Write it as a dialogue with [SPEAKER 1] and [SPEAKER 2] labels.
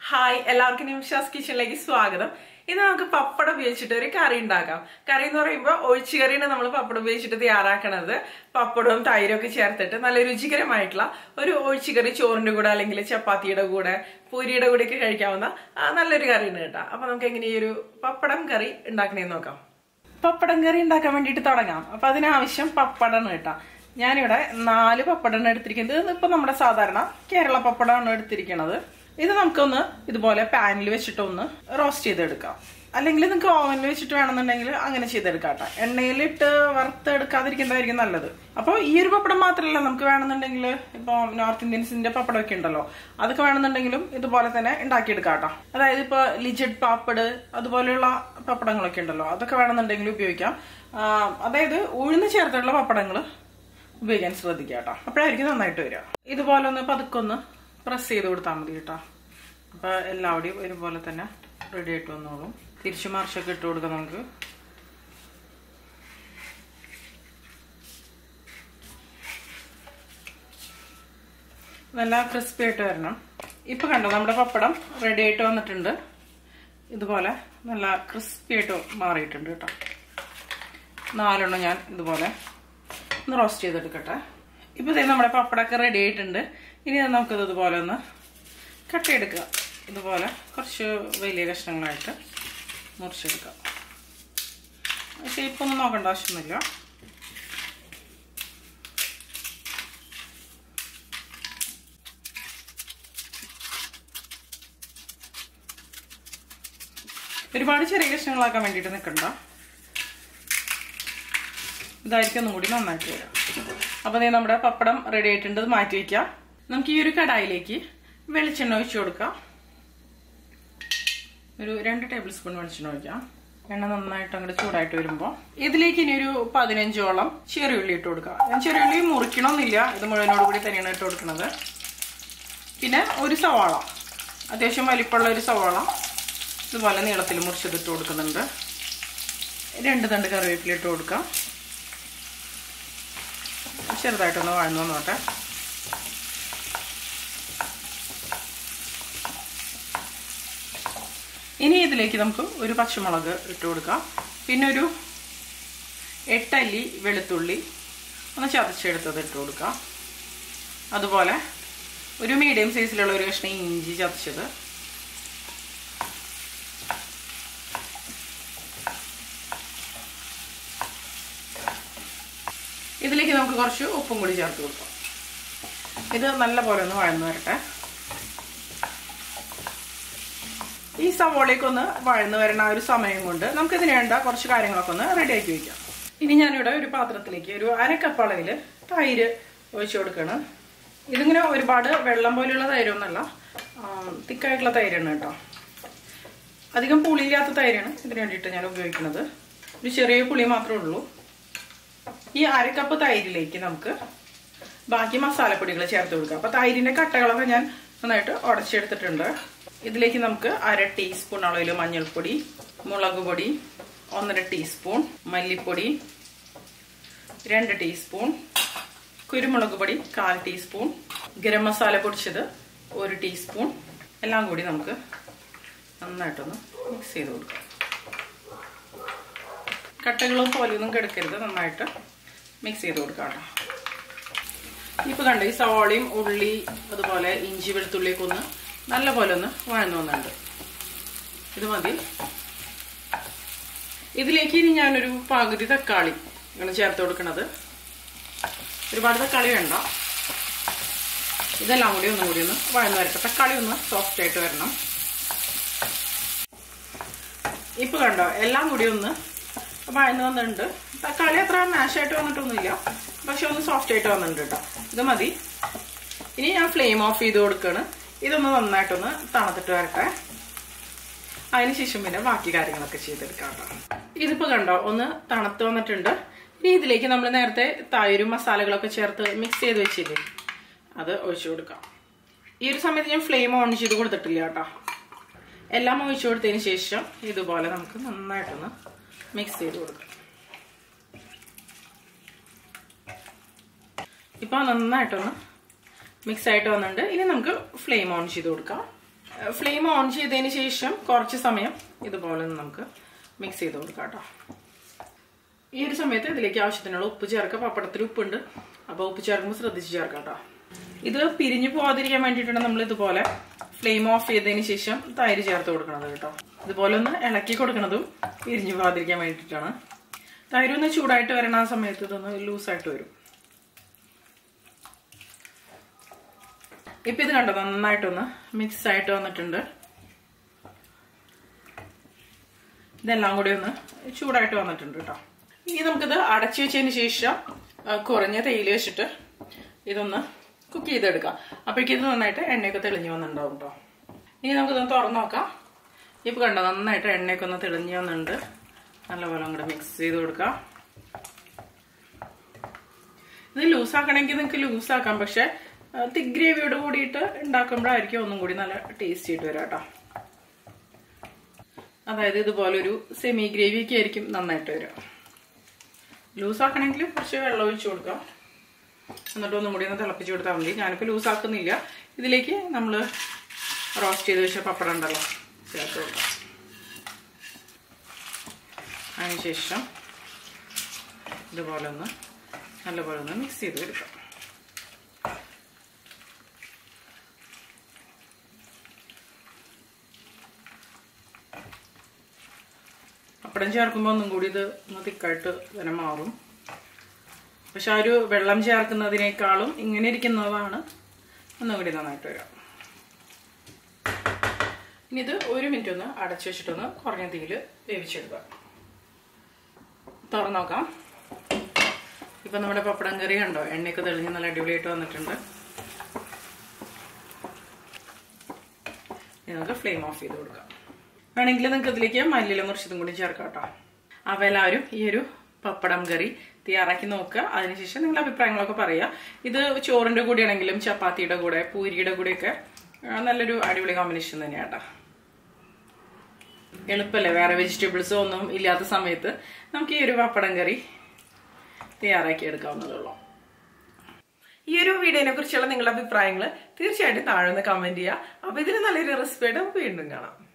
[SPEAKER 1] hi എല്ലാവർക്കും നിമിഷാസ് കിച്ചണിലേക്ക് സ്വാഗതം ഇന്ന് നമുക്ക് പപ്പടം ഉപയോഗിച്ചിട്ട് ഒരു കറി ഉണ്ടാക്കാം കറി എന്ന് പറയുമ്പോൾ ഒഴിച്ചു കറിയാണ് നമ്മൾ പപ്പടം ഉപയോഗിച്ചിട്ട് തയ്യാറാക്കണത് പപ്പടവും തൈരും ഒക്കെ ചേർത്തിട്ട് നല്ല രുചികരമായിട്ടുള്ള ഒരു ഒഴിച്ചു കറി ചോറിന്റെ കൂടെ അല്ലെങ്കിൽ ചപ്പാത്തിയുടെ കൂടെ പൂരിയുടെ കൂടെ ഒക്കെ കഴിക്കാവുന്ന ആ, നല്ലൊരു കറിയാണ് കേട്ടോ അപ്പൊ നമുക്ക് എങ്ങനെ ഈ ഒരു പപ്പടം കറി ഉണ്ടാക്കണേന്ന് നോക്കാം പപ്പടം കറി ഉണ്ടാക്കാൻ വേണ്ടിയിട്ട് തുടങ്ങാം അപ്പൊ അതിനാവശ്യം പപ്പടമാണ് കേട്ടോ ഞാനിവിടെ നാല് പപ്പടമാണ് എടുത്തിരിക്കുന്നത് ഇപ്പൊ നമ്മുടെ സാധാരണ കേരള പപ്പടമാണ് എടുത്തിരിക്കുന്നത് ഇത് നമുക്കൊന്ന് ഇതുപോലെ പാനിൽ വെച്ചിട്ട് ഒന്ന് റോസ്റ്റ് ചെയ്തെടുക്കാം അല്ലെങ്കിൽ നിങ്ങൾക്ക് ഓവനിൽ വെച്ചിട്ട് വേണമെന്നുണ്ടെങ്കിൽ അങ്ങനെ ചെയ്തെടുക്കാം കേട്ടോ എണ്ണയിലിട്ട് വറുത്തെടുക്കാതിരിക്കുന്നതായിരിക്കും നല്ലത് അപ്പോൾ ഈ ഒരു പപ്പടം മാത്രമല്ല നമുക്ക് വേണമെന്നുണ്ടെങ്കിൽ ഇപ്പോൾ നോർത്ത് ഇന്ത്യൻസിന്റെ പപ്പടമൊക്കെ ഉണ്ടല്ലോ അതൊക്കെ വേണമെന്നുണ്ടെങ്കിലും ഇതുപോലെ തന്നെ ഉണ്ടാക്കിയെടുക്കാം കേട്ടോ അതായത് ഇപ്പോൾ ലിജഡ് പാപ്പട് അതുപോലെയുള്ള പപ്പടങ്ങളൊക്കെ ഉണ്ടല്ലോ അതൊക്കെ വേണമെന്നുണ്ടെങ്കിൽ ഉപയോഗിക്കാം ആ, അതായത് ഉഴുന്ന് ചേർത്തിട്ടുള്ള പപ്പടങ്ങൾ ഉപയോഗിക്കാൻ ശ്രദ്ധിക്കുക കേട്ടോ അപ്പോഴായിരിക്കും നന്നായിട്ട് വരിക ഇതുപോലെ ഒന്ന് പതുക്കൊന്ന് പ്രസ് ചെയ്ത് കൊടുത്താൽ മതി കേട്ടോ അപ്പൊ എല്ലാവിടെയും ഒരുപോലെ തന്നെ റെഡി ആയിട്ട് വന്നോളും തിരിച്ചു മറിച്ചൊക്കെ ഇട്ട് കൊടുക്കാം നമുക്ക് നല്ല ക്രിസ്പി ആയിട്ട് വരണം ഇപ്പൊ കണ്ടോ നമ്മുടെ പപ്പടം റെഡി ആയിട്ട് വന്നിട്ടുണ്ട് ഇതുപോലെ നല്ല ക്രിസ്പി ആയിട്ട് മാറിയിട്ടുണ്ട് കേട്ടോ നാലെണ്ണം ഞാൻ ഇതുപോലെ ഒന്ന് റോസ്റ്റ് ചെയ്തെടുക്കട്ടെ ഇപ്പോൾ ഇതേ നമ്മുടെ പപ്പടമൊക്കെ റെഡി ആയിട്ടുണ്ട് ഇനി അത് നമുക്കിത് ഇതുപോലെ ഒന്ന് കട്ട് ചെയ്തെടുക്കുക ഇതുപോലെ കുറച്ച് വലിയ കഷ്ണങ്ങളായിട്ട് മുറിച്ചെടുക്കാം ഷേപ്പൊന്നും നോക്കേണ്ട ആവശ്യമൊന്നുമില്ല ഒരുപാട് ചെറിയ കഷ്ണങ്ങളാക്കാൻ വേണ്ടിയിട്ട് നിൽക്കണ്ട ഇതായിരിക്കും ഒന്നും കൂടി നന്നായിട്ട് വരാം അപ്പൊ ദേ നമ്മുടെ പപ്പടം റെഡി ആയിട്ടുണ്ട് ഇത് മാറ്റി വെക്കാം നമുക്ക് ഈ ഒരു കടായിലേക്ക് വെളിച്ചെണ്ണ ഒഴിച്ചു കൊടുക്കാം ഒരു രണ്ട് ടേബിൾ സ്പൂൺ വെളിച്ചെണ്ണ ഒഴിക്കാം എണ്ണ നന്നായിട്ട് അങ്ങോട്ട് ചൂടായിട്ട് വരുമ്പോൾ ഇതിലേക്ക് ഇനി ഒരു പതിനഞ്ചോളം ചെറിയുള്ളി ഇട്ട് കൊടുക്കാം ഞാൻ ചെറിയുള്ളി മുറിക്കണമെന്നില്ല ഇത് മുഴുവനോട് കൂടി തന്നെയാണ് ഇട്ട് കൊടുക്കുന്നത് പിന്നെ ഒരു സവാള അത്യാവശ്യം വലിപ്പമുള്ള ഒരു സവാള ഇതുപോലെ നീളത്തിൽ മുറിച്ചതിട്ട് കൊടുക്കുന്നുണ്ട് രണ്ട് തണ്ട് കറിവേപ്പില ഇട്ട് കൊടുക്കാം ചെറുതായിട്ടൊന്ന് വഴന്നു നോട്ടെ ഇനി ഇതിലേക്ക് നമുക്ക് ഒരു പച്ചമുളക് ഇട്ട് കൊടുക്കാം പിന്നെ ഒരു എട്ടല്ലി വെളുത്തുള്ളി ഒന്ന് ചതച്ചെടുത്തത് ഇട്ട് കൊടുക്കാം അതുപോലെ ഒരു മീഡിയം സൈസിലുള്ള ഒരു കഷ്ണം ഇഞ്ചി ചതച്ചത് ഇതിലേക്ക് നമുക്ക് കുറച്ച് ഉപ്പും കൂടി ചേർത്ത് കൊടുക്കാം ഇത് നല്ല പോലെ ഒന്ന് വഴന്നു വരട്ടെ ഈ സവോളയ്ക്ക് ഒന്ന് വഴന്നു വരുന്ന ആ ഒരു സമയം കൊണ്ട് നമുക്ക് ഇതിന് വേണ്ട കുറച്ച് കാര്യങ്ങളൊക്കെ ഒന്ന് റെഡിയാക്കി വെക്കാം ഇനി ഞാനിവിടെ ഒരു പാത്രത്തിലേക്ക് ഒരു അരക്കപ്പ് അളവിൽ തൈര് ഒഴിച്ചു കൊടുക്കണം ഇതിങ്ങനെ ഒരുപാട് വെള്ളം പോലെയുള്ള തൈരൊന്നല്ല തിക്കായിട്ടുള്ള തൈരാണ് കേട്ടോ അധികം പുളിയില്ലാത്ത തൈരാണ് ഇതിന് വേണ്ടിയിട്ട് ഞാൻ ഉപയോഗിക്കുന്നത് ഒരു ചെറിയ പുളി മാത്രമേ ഉള്ളൂ ഈ അര കപ്പ് തൈരിലേക്ക് നമുക്ക് ബാക്കി മസാലപ്പൊടികൾ ചേർത്ത് കൊടുക്കാം അപ്പൊ തൈരിന്റെ കട്ടകളൊക്കെ ഞാൻ നന്നായിട്ട് ഉടച്ചെടുത്തിട്ടുണ്ട് ഇതിലേക്ക് നമുക്ക് അര ടീസ്പൂൺ അളവിൽ മഞ്ഞൾപ്പൊടി മുളക് പൊടി ഒന്നര ടീസ്പൂൺ മല്ലിപ്പൊടി രണ്ട് ടീസ്പൂൺ കുരുമുളക് പൊടി കാൽ ടീസ്പൂൺ ഗരം മസാല പൊടിച്ചത് ഒരു ടീസ്പൂൺ എല്ലാം കൂടി നമുക്ക് നന്നായിട്ടൊന്ന് മിക്സ് ചെയ്ത് കൊടുക്കാം കട്ടകളും പോലെയൊന്നും കിടക്കരുത് നന്നായിട്ട് മിക്സ് ചെയ്ത് കൊടുക്കാം കേട്ടോ ഇപ്പൊ കണ്ട ഈ സവാളയും ഉള്ളി അതുപോലെ ഇഞ്ചി വെളുത്തുള്ളിയൊക്കെ ഒന്ന് നല്ല പോലെ ഒന്ന് വഴന്നു വന്നുണ്ട് ഇത് മതി ഇതിലേക്ക് ഇനി ഞാനൊരു പകുതി തക്കാളി ഇങ്ങനെ ചേർത്ത് കൊടുക്കണത് ഒരുപാട് തക്കാളി വേണ്ട ഇതെല്ലാം കൂടി ഒന്നും കൂടി ഒന്ന് വഴന്നു വരട്ടെ തക്കാളി ഒന്ന് സോഫ്റ്റ് ആയിട്ട് വരണം ഇപ്പൊ കണ്ടോ എല്ലാം കൂടി ഒന്ന് വഴന്ന് വന്നിട്ടുണ്ട് തക്കാളി അത്ര മാഷായിട്ട് വന്നിട്ടൊന്നുമില്ല പക്ഷെ ഒന്ന് സോഫ്റ്റ് ആയിട്ട് വന്നിട്ടുണ്ട് കേട്ടോ ഇത് മതി ഇനി ഞാൻ ഫ്ലെയിം ഓഫ് ചെയ്ത് കൊടുക്കുകയാണ് ഇതൊന്ന് നന്നായിട്ടൊന്ന് തണുത്തിട്ട് വരട്ടെ അതിനുശേഷം പിന്നെ ബാക്കി കാര്യങ്ങളൊക്കെ ചെയ്തെടുക്കാം കേട്ടോ ഇതിപ്പോ കണ്ടോ ഒന്ന് തണുത്ത് വന്നിട്ടുണ്ട് ഇനി ഇതിലേക്ക് നമ്മൾ നേരത്തെ തൈരും മസാലകളൊക്കെ ചേർത്ത് മിക്സ് ചെയ്ത് വെച്ചില്ലേ അത് ഒഴിച്ചു കൊടുക്കാം ഈ ഒരു സമയത്ത് ഞാൻ ഫ്ലെയിം ഓൺ ചെയ്ത് കൊടുത്തിട്ടില്ല കേട്ടോ എല്ലാം ഒഴിച്ചു കൊടുത്തതിന് ശേഷം ഇതുപോലെ നമുക്ക് നന്നായിട്ടൊന്ന് മിക്സ് ചെയ്ത് കൊടുക്കാം ഇപ്പൊ നന്നായിട്ടൊന്ന് മിക്സ് ആയിട്ട് വന്നിട്ടുണ്ട് ഇനി നമുക്ക് ഫ്ലെയിം ഓൺ ചെയ്ത് കൊടുക്കാം ഫ്ലെയിം ഓൺ ചെയ്തതിന് ശേഷം കുറച്ച് സമയം ഇതുപോലെ ഒന്ന് നമുക്ക് മിക്സ് ചെയ്ത് കൊടുക്കാം കേട്ടോ ഈ ഒരു സമയത്ത് ഇതിലേക്ക് ആവശ്യത്തിനുള്ള ഉപ്പ് ചേർക്കുക പപ്പടത്തിൽ ഉപ്പുണ്ട് അപ്പോൾ ഉപ്പ് ചേർക്കുമ്പോൾ ശ്രദ്ധിച്ച് ചേർക്കാം കേട്ടോ ഇത് പിരിഞ്ഞു പോകാതിരിക്കാൻ വേണ്ടിയിട്ടാണ് നമ്മൾ ഇതുപോലെ ഫ്ലെയിം ഓഫ് ചെയ്തതിന് ശേഷം തൈര് ചേർത്ത് കൊടുക്കണത് കേട്ടോ ഇതുപോലെ ഒന്ന് ഇളക്കി കൊടുക്കണതും പിരിഞ്ഞു പോകാതിരിക്കാൻ വേണ്ടിയിട്ടാണ് തൈര് ഒന്ന് ചൂടായിട്ട് വരണ ആ സമയത്ത് ഇതൊന്ന് ലൂസായിട്ട് വരും ഇപ്പൊ ഇത് കണ്ടോ നന്നായിട്ടൊന്ന് മിക്സ് ആയിട്ട് വന്നിട്ടുണ്ട് ഇതെല്ലാം കൂടി ഒന്ന് ചൂടായിട്ട് വന്നിട്ടുണ്ട് കേട്ടോ ഇനി നമുക്കിത് അടച്ചു വെച്ചതിന് ശേഷം ആ, കുറഞ്ഞ തേയില വെച്ചിട്ട് ഇതൊന്ന് കുക്ക് ചെയ്തെടുക്കാം അപ്പോഴേക്കും ഇത് നന്നായിട്ട് എണ്ണയൊക്കെ തെളിഞ്ഞു വന്നിട്ടുണ്ടാവും കേട്ടോ ഇനി നമുക്കിതൊന്ന് തുറന്നു നോക്കാം ഇപ്പൊ കണ്ടോ നന്നായിട്ട് എണ്ണയൊക്കെ ഒന്ന് തെളിഞ്ഞു വന്നിട്ടുണ്ട് നല്ലപോലെ അങ്ങോട്ട് മിക്സ് ചെയ്ത് കൊടുക്കാം ഇത് ലൂസാക്കണമെങ്കിൽ നിങ്ങൾക്ക് ലൂസാക്കാം പക്ഷെ തിക് ഗ്രേവിയോട് കൂടിയിട്ട് ഉണ്ടാക്കുമ്പോഴായിരിക്കും ഒന്നും കൂടി നല്ല ടേസ്റ്റി ആയിട്ട് വരാം കേട്ടോ അതായത് ഇതുപോലൊരു സെമി ഗ്രേവി ഒക്കെ ആയിരിക്കും നന്നായിട്ട് വരിക ലൂസാക്കണമെങ്കിൽ കുറച്ച് വെള്ളം ഒഴിച്ചു കൊടുക്കാം എന്നിട്ട് ഒന്നും കൂടി ഒന്ന് തിളപ്പിച്ച് കൊടുത്താൽ മതി ഞാനിപ്പോൾ ലൂസാക്കുന്നില്ല ഇതിലേക്ക് നമ്മൾ റോസ്റ്റ് ചെയ്ത് വെച്ച പപ്പടം ഉണ്ടല്ലോ ചേർത്ത് കൊടുക്കാം അതിനുശേഷം ഇതുപോലെ ഒന്ന് നല്ലപോലെ ഒന്ന് മിക്സ് ചെയ്ത് കൊടുക്കാം പപ്പടം ചേർക്കുമ്പോൾ ഒന്നും കൂടി ഇത് ഒന്ന് തിക്കായിട്ട് തന്നെ മാറും പക്ഷെ ആ ഒരു വെള്ളം ചേർക്കുന്നതിനേക്കാളും ഇങ്ങനെ ഇരിക്കുന്നതാണ് ഒന്നും കൂടി നന്നായിട്ട് വരാം ഇനി ഇത് ഒരു മിനിറ്റ് ഒന്ന് അടച്ചു വെച്ചിട്ടൊന്ന് കുറഞ്ഞ തീയിൽ വേവിച്ചെടുക്കാം തുറന്നു നോക്കാം ഇപ്പൊ നമ്മുടെ പപ്പടം കറി കണ്ടോ എണ്ണയൊക്കെ തെളിഞ്ഞ് നല്ല അടിപൊളിയായിട്ട് വന്നിട്ടുണ്ട് ഇനി നമുക്ക് ഫ്ലെയിം ഓഫ് ചെയ്ത് കൊടുക്കാം വേണമെങ്കിൽ നിങ്ങൾക്ക് ഇതിലേക്ക് മല്ലിയില മുറിച്ചതും കൂടി ചേർക്കാം കേട്ടോ അപ്പോൾ എല്ലാവരും ഈ ഒരു പപ്പടം കറി തയ്യാറാക്കി നോക്കുക അതിനുശേഷം നിങ്ങളുടെ അഭിപ്രായങ്ങളൊക്കെ പറയുക ഇത് ചോറിന്റെ കൂടെ ആണെങ്കിലും ചപ്പാത്തിയുടെ കൂടെ പൂരിയുടെ കൂടെയൊക്കെ ആ, നല്ലൊരു അടിപൊളി കോമ്പിനേഷൻ തന്നെയാണ് കേട്ടോ എളുപ്പമല്ലേ വേറെ വെജിറ്റബിൾസോ ഒന്നും ഇല്ലാത്ത സമയത്ത് നമുക്ക് ഈ ഒരു പപ്പടം കറി തയ്യാറാക്കി എടുക്കാവുന്നതുള്ളൂ ഈ ഒരു വീഡിയോനെ കുറിച്ചുള്ള നിങ്ങളുടെ അഭിപ്രായങ്ങൾ തീർച്ചയായിട്ടും താഴെ ഒന്ന് കമന്റ് ചെയ്യുക അപ്പൊ ഇതിന് നല്ലൊരു റെസിപ്പിയായിട്ട് നമുക്ക് വീണ്ടും കാണാം